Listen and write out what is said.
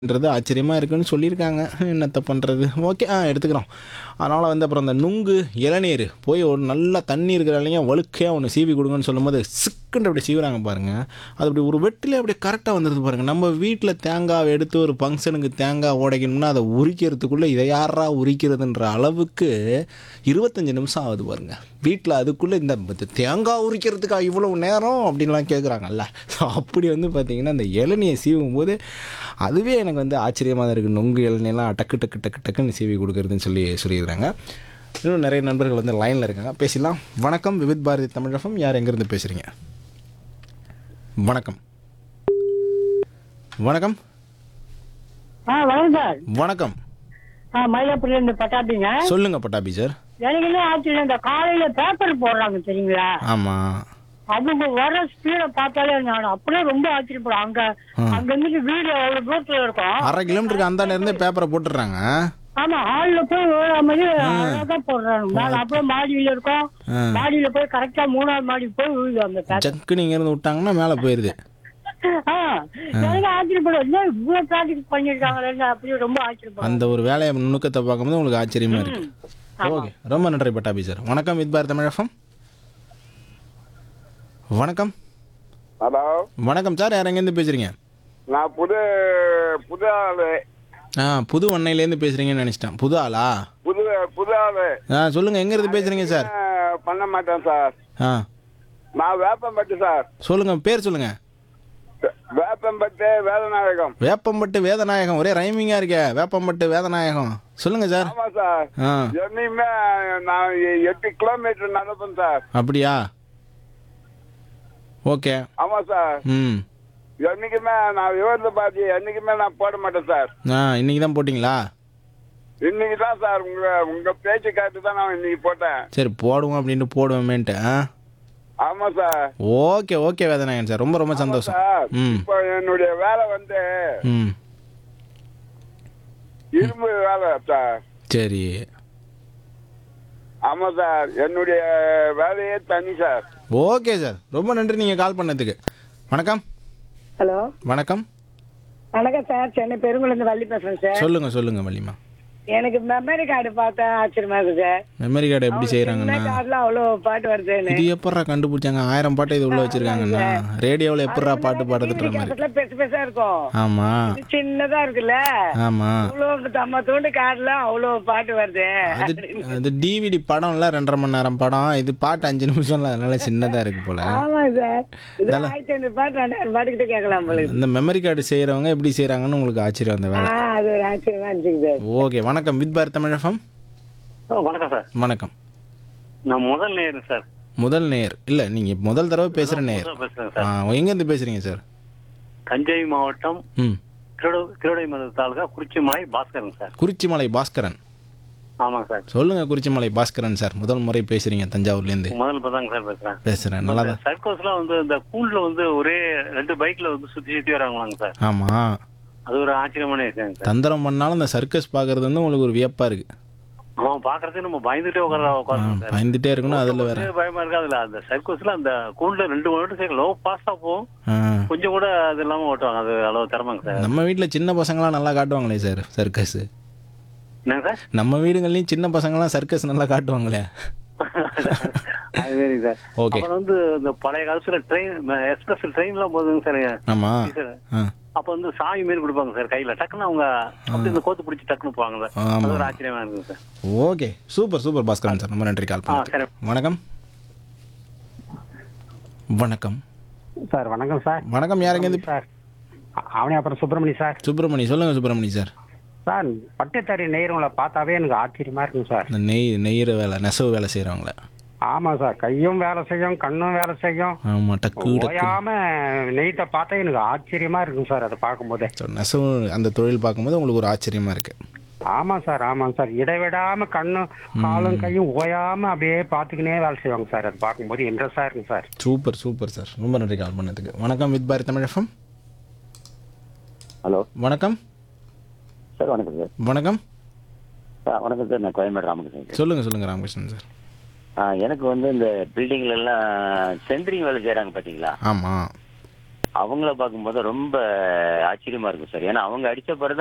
ன்றது ஆச்சரியமாக இருக்குன்னு சொல்லியிருக்காங்க என்னத்த பண்ணுறது ஓகே ஆ எடுத்துக்கிறோம் அதனால் வந்து அப்புறம் அந்த நுங்கு இளநீர் போய் ஒரு நல்லா தண்ணி இருக்கிற இல்லைங்க வழுக்கையாக ஒன்று சீவி கொடுங்கன்னு சொல்லும்போது சிக்குன்னு அப்படி சீவுறாங்க பாருங்கள் அது அப்படி ஒரு வெட்டிலே அப்படியே கரெக்டாக வந்துடுது பாருங்கள் நம்ம வீட்டில் தேங்காய் எடுத்து ஒரு ஃபங்க்ஷனுக்கு தேங்காய் உடைக்கணும்னா அதை உரிக்கிறதுக்குள்ளே இதை யாரா உரிக்கிறதுன்ற அளவுக்கு இருபத்தஞ்சி நிமிஷம் ஆகுது பாருங்க வீட்டில் அதுக்குள்ளே இந்த இந்த தேங்காய் உரிக்கிறதுக்கா இவ்வளோ நேரம் அப்படின்லாம் கேட்குறாங்கல்ல ஸோ அப்படி வந்து பார்த்திங்கன்னா இந்த இளநியை சீவும் போது அதுவே எனக்கு வந்து ஆச்சரியமாக தான் இருக்குது நொங்கு இளநியெல்லாம் டக்கு டக்கு டக்கு டக்குன்னு சீவி கொடுக்குறதுன்னு சொல்லி சொல்லியிருக்காங்க இன்னும் நிறைய நண்பர்கள் வந்து லைனில் இருக்காங்க பேசலாம் வணக்கம் விவித் பாரதி தமிழகம் யார் எங்கேருந்து பேசுகிறீங்க வணக்கம் வணக்கம் ஆ வணக்கம் சார் வணக்கம் ஆ மயிலாப்பூர்ல இருந்து பட்டாபிங்க சொல்லுங்க பட்டாபி சார் எனக்கு என்ன ஆச்சரியம் இந்த காலையில பேப்பர் போடுறாங்க தெரியுங்களா ஆமாம் அவங்க வர ஸ்பீட பார்த்தாலே நான் அப்படியே ரொம்ப ஆச்சரியப்படுறேன் அங்க அங்க இருந்து வீடு அவ்வளவு தூரத்துல இருக்கும் அரை கிலோமீட்டருக்கு அந்தாண்ட இருந்தே பேப்பரை போட்டுடுறாங்க ஆமா ஹால்ல போய் விழுற மாதிரி அழகா போடுறாங்க மேல அப்படியே மாடியில இருக்கும் ஆ. மாடியில போய் கரெக்டா மூணாவது மாடி போய் விழுது அந்த பேப்பர் ஜக்குன்னு இங்கேருந்து விட்டாங்கன்னா மேலே போயிடுது ஆ, எனக்கு ஆச்சரியப்படும் என்ன இவ்வளவு ப்ராஜெக்ட் பண்ணிருக்காங்களே அப்படியே ரொம்ப ஆச்சரியப்படும் அந்த ஒரு வேலையை நுணுக்கத்தை பார்க்கும்போது உங்களுக்கு ஆச்சரியமா இருக்கு ஓகே ரொம்ப நன்றி பட்டாபி சார் வணக்கம் வித் பாரத் தமிழகம் வணக்கம் ஹலோ வணக்கம் சார் யார் எங்கேருந்து பேசுகிறீங்க நான் புது புது ஆளு ஆ புது அன்னையிலேருந்து பேசுகிறீங்கன்னு நினச்சிட்டேன் புது ஆளா புது புது ஆளு ஆ சொல்லுங்கள் எங்கேருந்து பேசுகிறீங்க சார் அஹ், பண்ண மாட்டேன் சார் ஆ நான் வேப்பம்பட்டு சார் சொல்லுங்கள் பேர் சொல்லுங்கள் வே- வேப்பம்பட்டு வேதநாயகம் வேப்பம்பட்டு வேதநாயகம் ஒரே ரைமிங்காக இருக்கே வேப்பம்பட்டு வேதநாயகம் சொல்லுங்கள் சார் ஆமா சார் ஆ என்னையுமே நான் எ- எட்டு கிலோமீட்டர் நடப்பேன் சார் அப்படியா ஓகே ஆமா சார் ம் என்னைக்குமே நான் விவரத்தை பார்த்து என்னைக்குமே நான் போட மாட்டேன் சார் ஆ இன்னைக்கு தான் போட்டிங்களா இன்னைக்கு தான் சார் உங்க உங்க பேச்சு காட்டு தான் நான் இன்னைக்கு போட்டேன் சரி போடுவோம் அப்படின்ட்டு போடுவோமேன்ட்டு ஆ ஆமா sir okay okay Vedanayagan sir ரொம்ப ரொம்ப சந்தோஷம் சார் ம் இப்போ என்னுடைய வேலை வந்து ம் இரும்பு வேலை சார் சரி ஆமா சார் என்னுடைய வேலையே தனி சார் ஓகே சார் ரொம்ப நன்றி நீங்கள் கால் பண்ணதுக்கு வணக்கம் ஹலோ வணக்கம் வணக்கம் சார் சென்னை பெருங்குளந்து வள்ளி பேசுறேன் சார் சொல்லுங்கள் சொல்லுங்கள் வள்ளிமா எனக்கு மெமரி கார்டு பார்த்தா ஆச்சரியமா இருக்கு சார் மெமரி கார்டு எப்படி சின்ன செய்கிறாங்கன்னா கார்டுல அவ்வளோ பாட்டு வருதுன்னு இது எப்பட்றா கண்டுபிடிச்சாங்க ஆயிரம் பாட்டு இது உள்ள வச்சிருக்காங்கன்னா ரேடியோவில் எப்பட்றா பாட்டு பாடுறதுன்ற மாதிரி கேசட்ல பெருசு பெருசா இருக்கும் ஆமாம் இது சின்னதா இருக்குல்ல ஆமாம் அவ்வளோ தம்ம தூண்டு கார்டுல அவ்வளோ பாட்டு வருது அது அது டிவிடி படம்ல ரெண்டரை மணி நேரம் படம் இது பாட்டு அஞ்சு நிமிஷம்ல அதனால சின்னதாக இருக்கு போல ஆமா சார் இது ஆயிரத்தி ஐநூறு பாட்டு ரெண்டாயிரம் பாட்டுக்கிட்ட கேட்கலாம் போல இந்த மெமரி கார்டு செய்கிறவங்க எப்படி செய்கிறாங்கன்னு உங்களுக்கு ஆச்சரியம் அந்த வேலை ஆ அது ஒரு ஆச்சரியமா இருந்துச்சு சார் ஓகே வணக்கம் வித் பாரத் தமிழகம் வணக்கம் சார் வணக்கம் நான் முதல் நேரு சார் முதல் நேர் இல்லை நீங்கள் முதல் தடவை பேசுகிற நேர் முதல்ல பேசுறேன் ஆ சார் எங்கேருந்து பேசுகிறீங்க சார் தஞ்சை மாவட்டம் ம் கிருடை கிருடைமலை தாலுகா குறிச்சிமலை பாஸ்கரன் சார் குறிச்சிமலை பாஸ்கரன் ஆமாங்க சார் சொல்லுங்கள் குறிச்சிமலை பாஸ்கரன் சார் முதல் முறை பேசுகிறீங்க தஞ்சாவூர்லேருந்து முதல் இப்பதாங்க சார் பேசுறேன் பேசுகிறேன் நல்லா தான் சர்க்கஸ்லாம் வந்து இந்த கூண்ட்ல வந்து ஒரே ரெண்டு பைக்ல வந்து சுத்தி சுத்தி வராங்களாங்க சார் ஆமாம் அது ஒரு ஆச்சரியமான விஷயம் சார் தந்திரம் பண்ணாலும் அந்த சர்க்கஸ் பார்க்கறது வந்து உங்களுக்கு ஒரு வியப்பாக இருக்குது அவன் பாக்குறதுக்கு நம்ம பயந்துட்டே உட்கார உட்காரணும் சார் பயந்துட்டே இருக்கணும் அதில் வேற கொஞ்சம் பயமா இருக்கு அதுல அந்த சர்க்கஸ்ல அந்த கூண்ட்ல ரெண்டு மணி நேரம் லோ பாஸ்டா போகும் ஆ கொஞ்சம் கூட அது இல்லாம ஓட்டுவாங்க அது அளவு திறமைங்க சார் நம்ம வீட்டில் சின்ன பசங்களாம் நல்லா காட்டுவாங்களே சார் சர்க்கஸ் என்னங்க சார் நம்ம வீடுகள்லையும் சின்ன பசங்களாம் சர்க்கஸ் நல்லா காட்டுவாங்களே அது சரி சார் ஓகே அப்புறம் வந்து இந்த பழைய காலத்துல ட்ரெயின் எக்ஸ்பிரஸ் ட்ரெயின் எல்லாம் போகுதுங்க சார் ஆமாம் சார் ஆ அப்ப வந்து சாவி மாரி கொடுப்பாங்க சார் கையில டக்குன்னு அவங்க அப்படி இந்த கோத்து பிடிச்சி டக்குன்னு போவாங்க சார் ஆமா. அது ஒரு ஆச்சரியமா இருக்குங்க sir okay super super Baskaran sir ரொம்ப நன்றி கால் ஆ பண்ணி சரி வணக்கம் வணக்கம் சார் வணக்கம் சார் வணக்கம் யாருங்க சார் அ- அவனே அப்புறம் சுப்பிரமணி சார் சுப்பிரமணி சொல்லுங்க சுப்பிரமணி சார் சார் பட்டுத்தறி நெய்றவங்கள பார்த்தாவே எனக்கு ஆச்சரியமா இருக்குங்க சார் இந்த நெய் நெய்கிற வேலை நெசவு வேலை செய்கிறவங்கள ஆமா சார் கையும் வேலை செய்யும் கண்ணும் வேலை செய்யும் ஆமாம் டக்கு டக்கு ஓயாம நெய்த்தை பார்த்தா எனக்கு ஆச்சரியமா இருக்குங்க சார் அதை பார்க்கும்போதே So, நெசவு அந்த தொழில் பார்க்கும்போது உங்களுக்கு ஒரு ஆச்சரியமாக இருக்கு ஆமா சார் ஆமாங்க சார் இடைவிடாம கண்ணும் காலும் கையும் ஓயாம அப்படியே பார்த்துக்கினே வேலை செய்வாங்க சார் அது பார்க்கும்போது இன்ட்ரெஸ்டா இருக்குங்க சார் சூப்பர் சூப்பர் சார் ரொம்ப நன்றி கால் பண்ணதுக்கு வணக்கம் வித் பாரத் தமிழகம் ஹலோ வணக்கம் சார் வணக்கம் சார் வணக்கம் ஆ, வணக்கம் சார் நான் கோயம்பேடு ராமகிருஷ்ணன் சார் சொல்லுங்கள் சொல்லுங்கள் ராமகிருஷ்ணன் சார் ஆ, எனக்கு வந்து இந்த பில்டிங்ல எல்லாம் சென்ட்ரிங் வேலை செய்கிறாங்க பார்த்தீங்களா ஆமாம் அவங்கள பார்க்கும்போது ரொம்ப ஆச்சரியமா இருக்கும் சார் ஏன்னா அவங்க அடிச்ச பிறகு